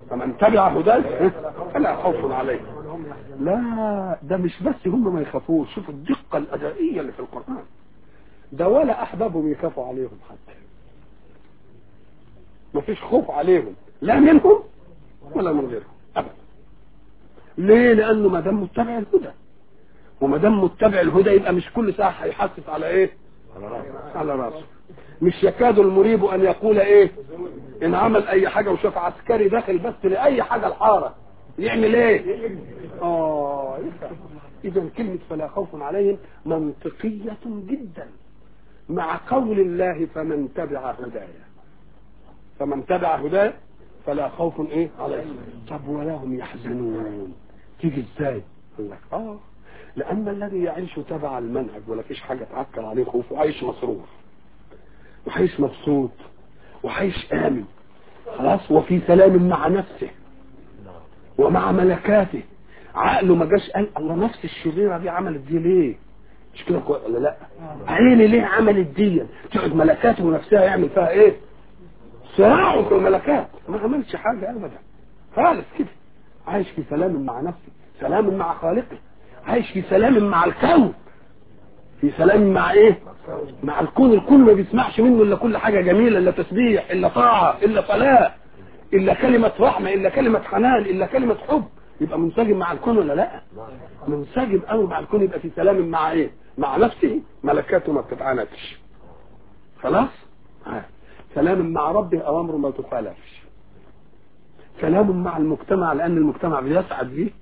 فمن تبع هداي فلا خوف عليه لا ده مش بس هم ما يخافوش شوف الدقة الأدائية اللي في القرآن ده ولا أحبابهم يخافوا عليهم حتى ما فيش خوف عليهم لا منهم ولا من غيرهم أبدا ليه لأنه ما دام متبع الهدى وما دام متبع الهدى يبقى مش كل ساعة هيحسس على إيه على راسه مش يكاد المريب أن يقول إيه إن عمل أي حاجة وشاف عسكري داخل بس لأي حاجة الحارة يعمل إيه آه إذا كلمة فلا خوف عليهم منطقية جدا مع قول الله فمن تبع هدايا فمن تبع هدايا فلا خوف ايه عليهم طب ولا هم يحزنون تيجي ازاي يقول لك اه لان الذي يعيش تبع المنهج ولا فيش حاجه تعكر عليه خوف وعايش مسرور وعايش مبسوط وعايش امن خلاص وفي سلام مع نفسه ومع ملكاته عقله ما جاش قال الله نفس الشريره دي عملت دي ليه مش كده كويس ولا لا عيني ليه عملت دي تقعد ملكاته ونفسها يعمل فيها ايه صراعه في الملكات ما عملش حاجه ابدا خالص كده عايش في سلام مع نفسه سلام مع خالقه عايش في سلام مع الكون في سلام مع ايه مع الكون الكون ما بيسمعش منه الا كل حاجه جميله الا تسبيح الا طاعه الا صلاه الا كلمه رحمه الا كلمه حنان الا كلمه حب يبقى منسجم مع الكون ولا لا منسجم قوي مع الكون يبقى في سلام مع ايه مع نفسه ملكاته ما بتتعاندش خلاص آه. سلام مع ربه اوامره ما تخالفش سلام مع المجتمع لان المجتمع بيسعد بيه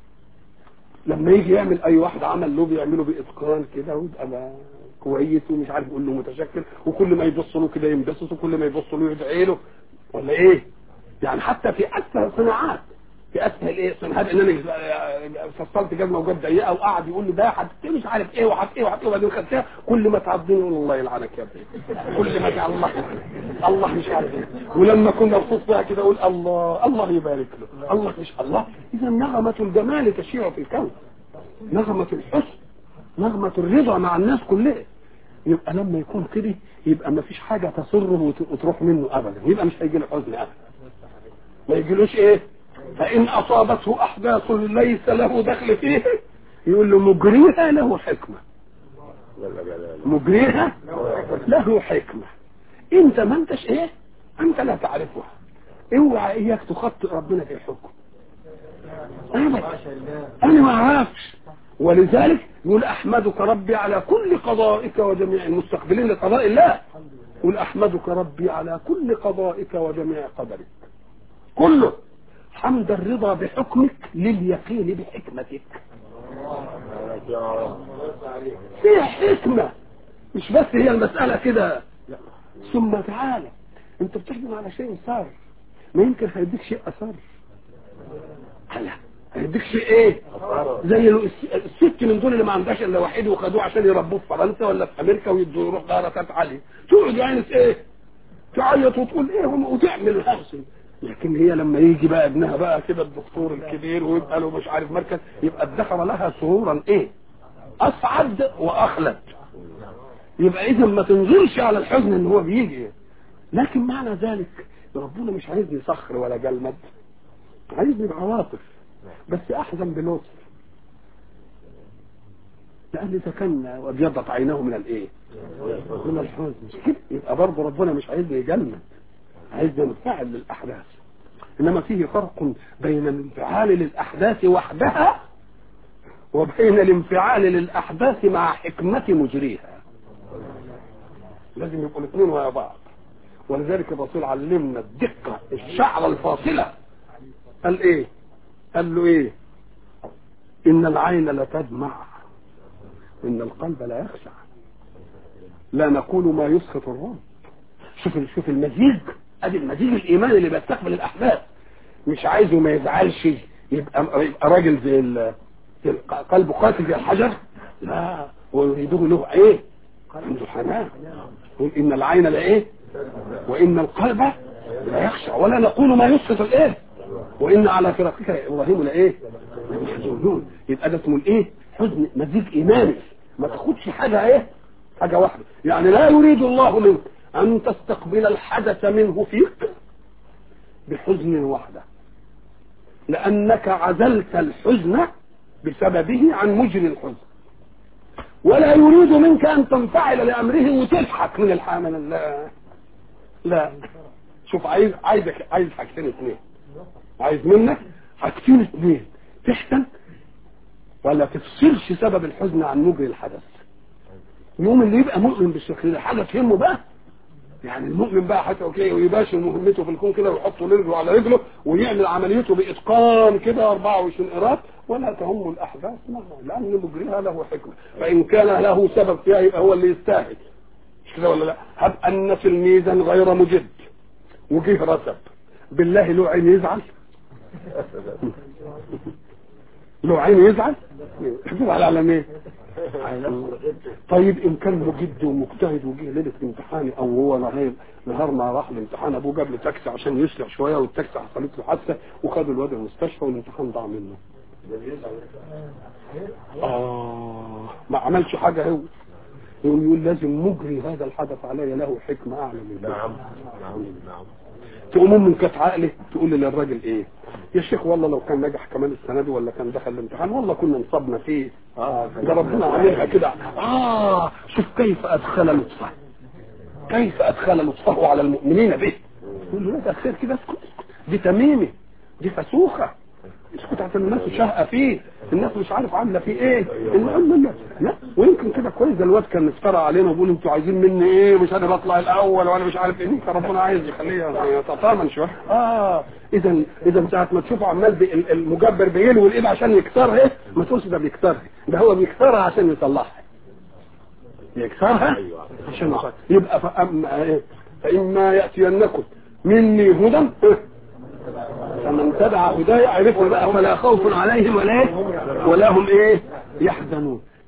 لما يجي يعمل اي واحد عمل له بيعمله باتقان كده ويبقى كويس ومش عارف يقول له متشكر وكل ما يبص له كده ينبسط وكل ما يبص له يدعي له ولا ايه يعني حتى في اسهل صناعات في اسهل ايه صناعات ان انا فصلت جزمه وجاب ضيقه وقعد يقول لي ده حتى مش عارف ايه وحط ايه وحط ايه وبعدين خدتها كل ما تعضني يقول الله يلعنك يا ابني كل ما جاء الله الله مش عارف ايه ولما كنا نصوص بها كده اقول الله الله يبارك له الله مش الله اذا نغمه الجمال تشيع في الكون نغمه الحسن نغمه الرضا مع الناس كلها يبقى لما يكون كده يبقى ما فيش حاجه تسره وتروح منه ابدا يبقى مش هيجي له حزن ابدا ما يجيلوش ايه فإن أصابته أحداث ليس له دخل فيه يقول له مجريها له حكمة مجريها له حكمة انت ما انتش ايه انت لا تعرفها اوعى اياك تخطئ ربنا في الحكم انا انا ما اعرفش ولذلك يقول احمدك ربي على كل قضائك وجميع المستقبلين لقضاء الله يقول احمدك ربي على كل قضائك وجميع قدرك كله حمد الرضا بحكمك لليقين بحكمتك فيها حكمة مش بس هي المسألة كده ثم تعالى انت بتحكم على شيء صار ما يمكن هيديك شيء أثر لا هيديك شيء ايه زي الست من دول اللي ما عندهاش الا وحيد وخدوه عشان يربوه في فرنسا ولا في امريكا ويدوا يروح دارة عليه تقعد يعني ايه تعيط وتقول ايه وتعمل هرسل لكن هي لما يجي بقى ابنها بقى كده الدكتور الكبير ويبقى له مش عارف مركز يبقى ادخر لها سرورا ايه اسعد واخلد يبقى اذا ما تنظرش على الحزن ان هو بيجي لكن معنى ذلك ربنا مش عايزني صخر ولا جلمد عايزني بعواطف بس احزن بلطف لان اذا كان وابيضت عيناه من الايه من الحزن مش كده يبقى برضه ربنا مش عايزني يجلد عايز ينفعل للأحداث إنما فيه فرق بين الانفعال للأحداث وحدها وبين الانفعال للأحداث مع حكمة مجريها لازم يبقوا الاثنين ويا بعض ولذلك الرسول علمنا الدقة الشعر الفاصلة قال ايه قال له ايه ان العين لا تدمع ان القلب لا يخشع لا نقول ما يسخط الرب شوف شوف المزيج ادي المزيج الايماني اللي بيستقبل الاحداث مش عايزه ما يزعلش يبقى يبقى راجل زي ال... قلبه قاسي زي الحجر لا ويريده له ايه عنده حنان يقول ان العين لا ايه وان القلب لا يخشع ولا نقول ما يسقط الايه وان على فراقك يا ابراهيم لا ايه محزونون يبقى ده اسمه الايه حزن مزيج ايماني ما تاخدش حاجه ايه حاجه واحده يعني لا يريد الله منك أن تستقبل الحدث منه فيك بحزن وحده لانك عزلت الحزن بسببه عن مجري الحزن ولا يريد منك ان تنفعل لامره وتضحك من الحامل لا لا شوف عايز عايزك عايز حاجتين اثنين عايز منك حاجتين اثنين تحزن ولا تفصلش سبب الحزن عن مجري الحدث يوم اللي يبقى مؤمن بالشكل ده حاجه تهمه بقى يعني المؤمن بقى حتى اوكي ويباشر مهمته في الكون كده ويحط رجله على رجله ويعمل عمليته باتقان كده 24 قيراط ولا تهم الاحداث لان مجريها له حكمه فان كان له سبب فيها يبقى هو اللي يستاهل مش كده ولا لا هب ان تلميذا غير مجد وجه رتب بالله له عين يزعل له عين يزعل يزعل على مين طيب ان كان مجد ومجتهد وجه ليله امتحان او هو نهار نهار ما راح الامتحان ابوه جاب له تاكسي عشان يسرع شويه والتاكسي حصلت له حادثه وخد الواد المستشفى والامتحان ضاع منه اه ما عملش حاجه هو يقول يقول لازم مجري هذا الحدث علي له حكمه اعلى من نعم نعم نعم تقوم من كانت عقله تقول للراجل ايه يا شيخ والله لو كان نجح كمان السنه دي ولا كان دخل الامتحان والله كنا نصبنا فيه اه ده ربنا عاملها كده اه شوف كيف ادخل لطفه كيف ادخل لطفه على المؤمنين به يقول له ده خير كده اسكت اسكت دي تميمه دي فسوخه اسكت عشان الناس شهقه فيه الناس مش عارف عامله فيه ايه لا لا لا ويمكن كده كويس ده الواد كان افترى علينا وبيقول انتوا عايزين مني ايه مش انا بطلع الاول وانا مش عارف ايه انت ربنا عايز يخليه يتطامن شويه اه اذا اذا ساعه ما تشوفه عمال بي المجبر بيلوي الايد عشان يكسرها ايه ما تقولش ده بيكسرها ده هو بيكسرها عشان يصلحها يكسرها عشان يصلحها يبقى فأما ايه فاما ياتينكم مني هدى فمن تبع هدايا عرفنا بقى فلا خوف عليهم ولا إيه؟ ولا هم ايه يحزنون